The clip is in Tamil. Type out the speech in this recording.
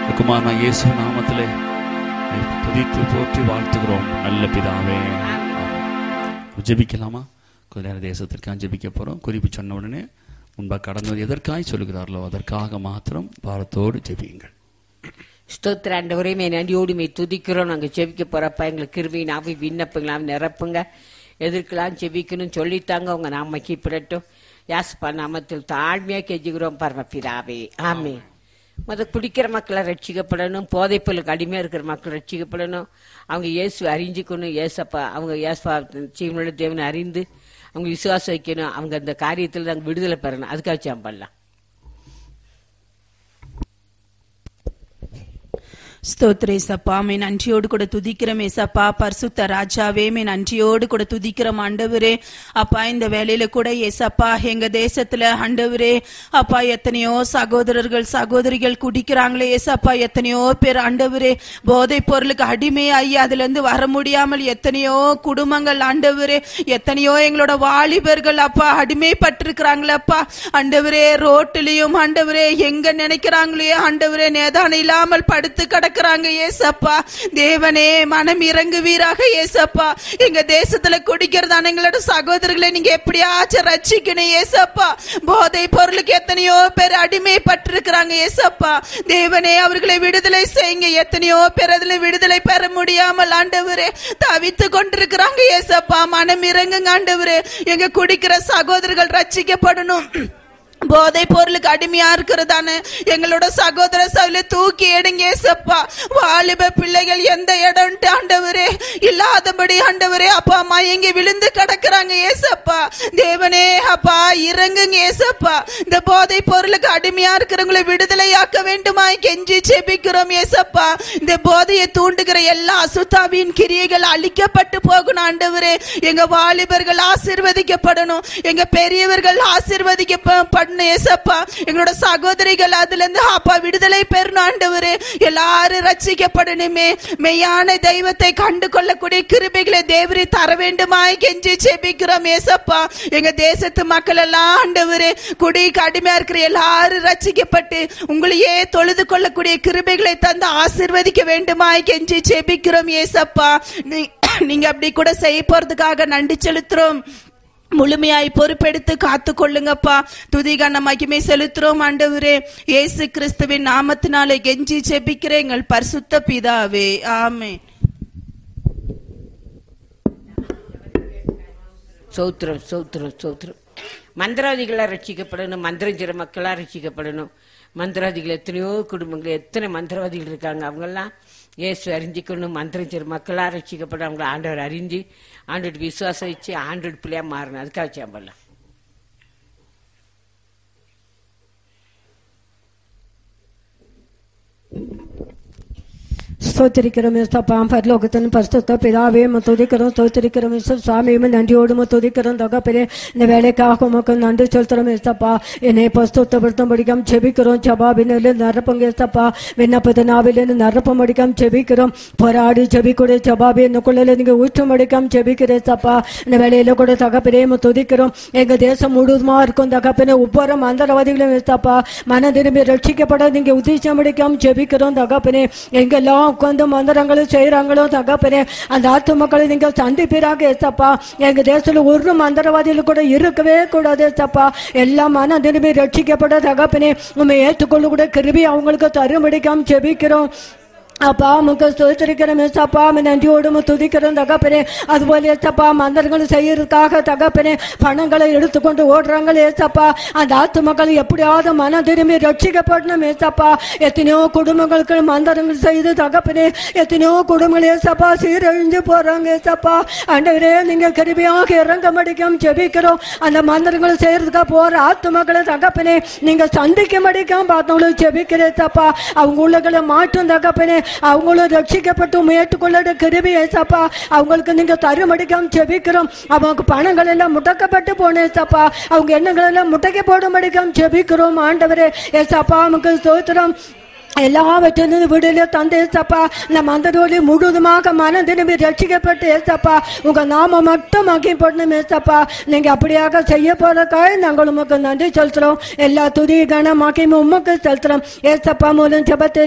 குமாரனா இயேசு நாமத்திலே உம்மை துதித்து போற்றி வாழ்த்துகிறோம் நல்ல பிதாவே ஜெபிக்கலாமா கொஞ்ச நேரம் தேசத்திற்காக ஜெபிக்க போறோம் குறிப்பு சொன்ன உடனே முன்பாக கடந்து எதற்காய் சொல்லுகிறார்களோ அதற்காக மாத்திரம் பாரத்தோடு ஜெபியுங்கள் ஸ்தோத்திர ஆண்டவரே மே நன்றியோடு மே துதிக்கிறோம் நாங்கள் ஜெபிக்க போறப்ப எங்களுக்கு கிருபையின் ஆவி விண்ணப்பங்களாம் நிரப்புங்க எதற்கெல்லாம் ஜெபிக்கணும் சொல்லித்தாங்க உங்க நாம கீப்பிடட்டும் யாஸ்பா நாமத்தில் தாழ்மையா கெஞ்சுகிறோம் பரமபிதாவே ஆமே முத குடிக்கிற மக்களை ரட்சிக்கப்படணும் போதைப்பொருளுக்கு அடிமையா இருக்கிற மக்கள் ரட்சிக்கப்படணும் அவங்க இயேசு அறிஞ்சுக்கணும் ஏசப்பா அவங்க ஏசப்பா ஜீவனுள்ள தேவனை அறிந்து அவங்க விசுவாசம் வைக்கணும் அவங்க அந்த காரியத்தில் நாங்கள் விடுதலை பெறணும் அதுக்காக சாம்பல்லாம் ஸ்தோத்திர ஏசப்பா மே நன்றியோடு கூட துதிக்கிறோம் ஏசப்பா பரிசுத்த ராஜாவே மே நன்றியோடு கூட துதிக்கிறோம் ஆண்டவரே அப்பா இந்த வேலையில கூட ஏசப்பா எங்க தேசத்துல ஆண்டவரே அப்பா எத்தனையோ சகோதரர்கள் சகோதரிகள் குடிக்கிறாங்களே ஏசப்பா எத்தனையோ பேர் ஆண்டவரே போதைப் பொருளுக்கு அடிமையாகி அதுல இருந்து வர முடியாமல் எத்தனையோ குடும்பங்கள் ஆண்டவரே எத்தனையோ எங்களோட வாலிபர்கள் அப்பா அடிமைப்பட்டிருக்கிறாங்களப்பா ஆண்டவரே ரோட்டிலையும் ஆண்டவரே எங்க நினைக்கிறாங்களே ஆண்டவரே நேதானம் இல்லாமல் படுத்து கிடக்குறாங்க ஏசப்பா தேவனே மனம் இறங்குவீராக ஏசப்பா எங்க தேசத்துல குடிக்கிறதான எங்களோட சகோதரர்களை நீங்க எப்படியாச்சும் ரட்சிக்கணும் ஏசப்பா போதை பொருளுக்கு எத்தனையோ பேர் அடிமைப்பட்டிருக்கிறாங்க ஏசப்பா தேவனே அவர்களை விடுதலை செய்யுங்க எத்தனையோ பேர் அதுல விடுதலை பெற முடியாமல் ஆண்டவரே தவித்து கொண்டிருக்கிறாங்க ஏசப்பா மனம் இறங்குங்க ஆண்டவரே எங்க குடிக்கிற சகோதரர்கள் ரட்சிக்கப்படணும் போதை பொருளுக்கு அடிமையா இருக்கிறதான எங்களோட சகோதர சவில தூக்கி எடுங்க ஏசப்பா வாலிப பிள்ளைகள் எந்த இடம் ஆண்டவரே இல்லாதபடி ஆண்டவரே அப்பா அம்மா எங்க விழுந்து கிடக்குறாங்க ஏசப்பா தேவனே அப்பா இறங்குங்க ஏசப்பா இந்த போதை பொருளுக்கு அடிமையா இருக்கிறவங்களை விடுதலையாக்க வேண்டுமாய் கெஞ்சி செபிக்கிறோம் ஏசப்பா இந்த போதையை தூண்டுகிற எல்லா அசுத்தாவின் கிரியைகள் அழிக்கப்பட்டு போகணும் ஆண்டவரே எங்க வாலிபர்கள் ஆசீர்வதிக்கப்படணும் எங்க பெரியவர்கள் ஆசீர்வதிக்கப்படணும் ஏசப்பா எங்களோட சகோதரிகள் அதுல இருந்து அப்பா விடுதலை பெறணும் ஆண்டவரே எல்லாரும் ரட்சிக்கப்படணுமே மெய்யான தெய்வத்தை கண்டு கொள்ளக்கூடிய கிருபைகளை தேவரி தர வேண்டுமாய் கெஞ்சி செபிக்கிறோம் ஏசப்பா எங்க தேசத்து மக்கள் எல்லாம் ஆண்டவரே குடிக்கு அடிமையா இருக்கிற எல்லாரும் ரட்சிக்கப்பட்டு உங்களையே தொழுது கொள்ளக்கூடிய கிருபைகளை தந்து ஆசீர்வதிக்க வேண்டுமாய் கெஞ்சி செபிக்கிறோம் ஏசப்பா நீ- நீங்க அப்படி கூட செய்ய போறதுக்காக நன்றி செலுத்துறோம் முழுமையாய் பொறுப்பெடுத்து காத்து கொள்ளுங்கப்பா துதிகான மகிமை செலுத்துறோம் ஆண்டவரே இயேசு கிறிஸ்துவின் நாமத்தினாலே கெஞ்சி செபிக்கிறேன் எங்கள் பரிசுத்த பிதாவே ஆமே சௌத்திரம் சௌத்திரம் சௌத்திரம் மந்திரவாதிகளா ரட்சிக்கப்படணும் மந்திரஞ்சிற மக்களா ரட்சிக்கப்படணும் மந்திரவாதிகள் எத்தனையோ குடும்பங்கள் எத்தனை மந்திரவாதிகள் இருக்காங்க அவங்கெல்லாம் இயேசு அறிஞ்சிக்கணும் மந்திரஞ்சிற மக்களா ரட்சிக்கப்படும் அவங்கள ஆண்டவர் அறிஞ்சு ஆண்டோட விசுவாசம் வச்சு ஆண்டோட பிள்ளையா மாறணும் அதுக்காக சாம்பலாம் ஸ்தோத்திரிக்கிறோம் இஸ்தப்பா பரலோகத்தின் பரிசுத்த பிதாவே துதிக்கிறோம் ஸ்தோத்திரிக்கிறோம் இஸ்தப் சுவாமியும் நன்றியோடு துதிக்கிறோம் தகப்பனே இந்த வேலைக்காக உமக்கு நன்றி செலுத்துறோம் இஸ்தப்பா என்னை பஸ்தோத்தப்படுத்தும் படிக்கம் செபிக்கிறோம் சபாபினில் நிரப்புங்க இஸ்தப்பா விண்ணப்பத்து நாவிலிருந்து நிரப்பும் படிக்கம் செபிக்கிறோம் போராடி செபிக்கூட சபாபி என்னக்குள்ள நீங்க ஊற்றும் படிக்கம் செபிக்கிற இஸ்தப்பா இந்த வேலையில கூட தகப்பனே துதிக்கிறோம் எங்க தேசம் முழுவதுமா இருக்கும் தகப்பனே ஒவ்வொரு மந்திரவாதிகளும் இஸ்தப்பா மன திரும்பி ரட்சிக்கப்பட நீங்க உத்தேசம் படிக்கம் செபிக்கிறோம் தகப்பனே எங்கெல்லாம் உட்கார்ந்து மந்திரங்களும் செய்யறாங்களோ தகப்பனே அந்த ஆத்து மக்களை நீங்க சந்திப்பீராக ஏசப்பா எங்க தேசத்துல ஒரு மந்திரவாதிகள் கூட இருக்கவே கூடாது ஏசப்பா எல்லாம் மன திரும்பி ரட்சிக்கப்பட தகப்பனே உண்மை ஏற்றுக்கொள்ள கூட கிருபி அவங்களுக்கு தரும்படிக்காம ஜெபிக்கிறோம் அப்பா முக ஸ்தோத்திரிக்கிறோம் ஏசப்பா உம்மை நன்றியோடு உம்மை துதிக்கிறோம் தகப்பனே அதுபோல ஏசப்பா மந்திரங்கள் செய்யறதுக்காக தகப்பனே பணங்களை எடுத்துக்கொண்டு ஓடுறாங்களே ஏசப்பா அந்த ஆத்து மக்கள் எப்படியாவது மனம் திரும்பி ரட்சிக்கப்படணும் ஏசப்பா எத்தனையோ குடும்பங்களுக்கு மந்திரங்கள் செய்து தகப்பனே எத்தனையோ குடும்பங்கள் ஏசப்பா சீரழிஞ்சு போறாங்க ஏசப்பா ஆண்டவரே நீங்க கிருபியாக இறங்க மடிக்கும் ஜெபிக்கிறோம் அந்த மந்திரங்கள் செய்யறதுக்காக போற ஆத்து மக்களை தகப்பனே நீங்க சந்திக்க மடிக்கும் பார்த்தவங்களும் ஜெபிக்கிறேன் ஏசப்பா அவங்க உள்ளகளை மாற்றும் தகப்பனே அவங்களும் ரட்சிக்கப்பட்டு முயற்றுக்கொள்ள கிருபி ஏசப்பா அவங்களுக்கு நீங்க தருமடிக்காம ஜெபிக்கிறோம் அவங்க பணங்கள் எல்லாம் முடக்கப்பட்டு போன ஏசப்பா அவங்க எண்ணங்கள் எல்லாம் முட்டைக்கு போடும்படிக்காம ஜெபிக்கிறோம் ஆண்டவரே ஏசப்பா நமக்கு ஸ்தோத்திரம் எல்லாவற்றிலிருந்து விடுதலை தந்து ஏசப்பா நம்ம அந்த தோழி முழுவதுமாக மனம் திரும்பி ரட்சிக்கப்பட்டு ஏசப்பா உங்க நாம மட்டும் மகிப்படணும் ஏசப்பா நீங்க அப்படியாக செய்ய போறதுக்காக நாங்கள் உமக்கு நன்றி செலுத்துறோம் எல்லா துதி கன மகிமும் உமக்கு செலுத்துறோம் ஏசப்பா மூலம் ஜெபத்தை